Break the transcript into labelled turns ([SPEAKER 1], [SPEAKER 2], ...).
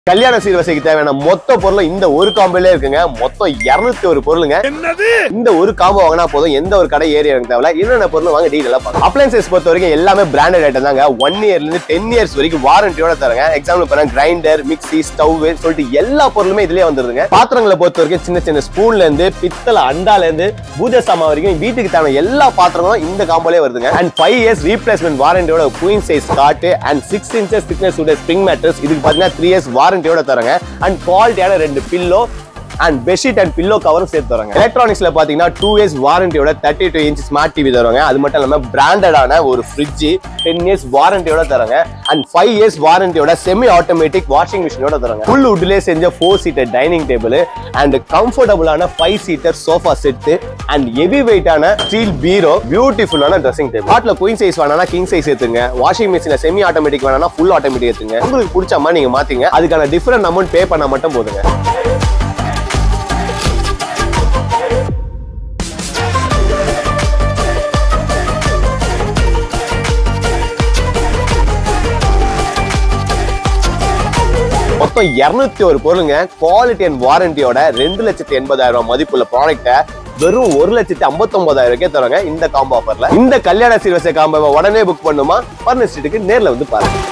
[SPEAKER 1] கல்யாண சீர்வரிசைக்கு தேவையான மொத்த பொருளும் இந்த ஒரு காம்போலே இருக்குங்க மொத்தம் 201 ஒரு பொருளுங்க இந்த ஒரு காம்போ வாங்கினா போதும் எந்த ஒரு கடை ஏரியா எனக்கு தேவையில்ல என்னென்ன பொருள் வாங்க டீடெயிலா பார்க்கலாம் அப்ளைன்சஸ் பொறுத்த வரைக்கும் எல்லாமே பிராண்டட் ஐட்டம் தாங்க ஒன் இயர்ல இருந்து டென் இயர்ஸ் வரைக்கும் வாரண்டியோட தராங்க எக்ஸாம்பிள் பாருங்க கிரைண்டர் மிக்ஸி ஸ்டவ் சொல்லிட்டு எல்லா பொருளுமே இதுலயே வந்துருதுங்க பாத்திரங்களை பொறுத்த வரைக்கும் சின்ன சின்ன ஸ்பூன்ல இருந்து பித்தளை அண்டால இருந்து பூஜை சாமான் வரைக்கும் வீட்டுக்கு தேவையான எல்லா பாத்திரங்களும் இந்த காம்போலே வருதுங்க அண்ட் ஃபைவ் இயர்ஸ் ரீப்ளேஸ்மெண்ட் வாரண்டியோட queen size cot and six inches thickness உடைய ஸ்ப்ரிங் மேட்ரஸ் இதுக்கு பாத்தீங்கன்னா த்ரீ இயர்ஸ் வாரண்டியோட தராங்க அண்ட் குவாலிட்டியான ரெண்டு pillow and bedsheet and pillow கவரும் சேர்த்து தராங்க எலக்ட்ரானிக்ஸ்ல பாத்தீங்கன்னா டூ இயர்ஸ் வாரண்டியோட thirty two inch smart TV தருவாங்க அது மட்டும் இல்லாம பிராண்டடான ஒரு ஃப்ரிட்ஜ் டென் இயர்ஸ் வாரண்டியோட தராங்க அண்ட் ஃபைவ் இயர்ஸ் வாரண்டியோட செமி ஆட்டோமேட்டிக் வாஷிங் மிஷினோட தராங்க ஃபுல் வுட்லேயே செஞ்ச four seater dining table and கம்ஃபர்டபுளான five seater sofa set and heavy வெயிட்டான ஸ்டீல் பீரோ பியூட்டிஃபுல்லான ட்ரெஸ்ஸிங் டேபிள் ஹாட்ல குயின் சைஸ் வேணா கிங் சைஸ் ஏத்துங்க வாஷிங் மிஷின்ல செமி ஆட்டோமேட்டிக் வேணா ஃபுல் ஆட்டோமேட்டிக் ஏத்துங்க உங்களுக்கு பிடிச்ச மாதிரி நீங்க மாத்தீங்க அதுக்கான டிஃபரெண்ட் அமௌண்ட் பே பண்ணா மட்டும் போதுங்க மொத்தம் 201 ஒரு பொருளுங்க குவாலிட்டி அண்ட் வாரண்டியோட ரெண்டு லட்சத்தி எண்பதாயிரம் ரூபாய் மதிப்புள்ள ப்ராடக்ட்டை வெறும் ஒரு லட்சத்தி ஐம்பத்தொன்பதாயிரம் ரூபாய்க்கே தராங்க இந்த காம்போ ஆஃபர்ல இந்த கல்யாண சீர்வரிசை காம்போவை உடனே புக் பண்ணுமா பர்னஸ்டிக்கு நேர்ல வந்து பாருங்க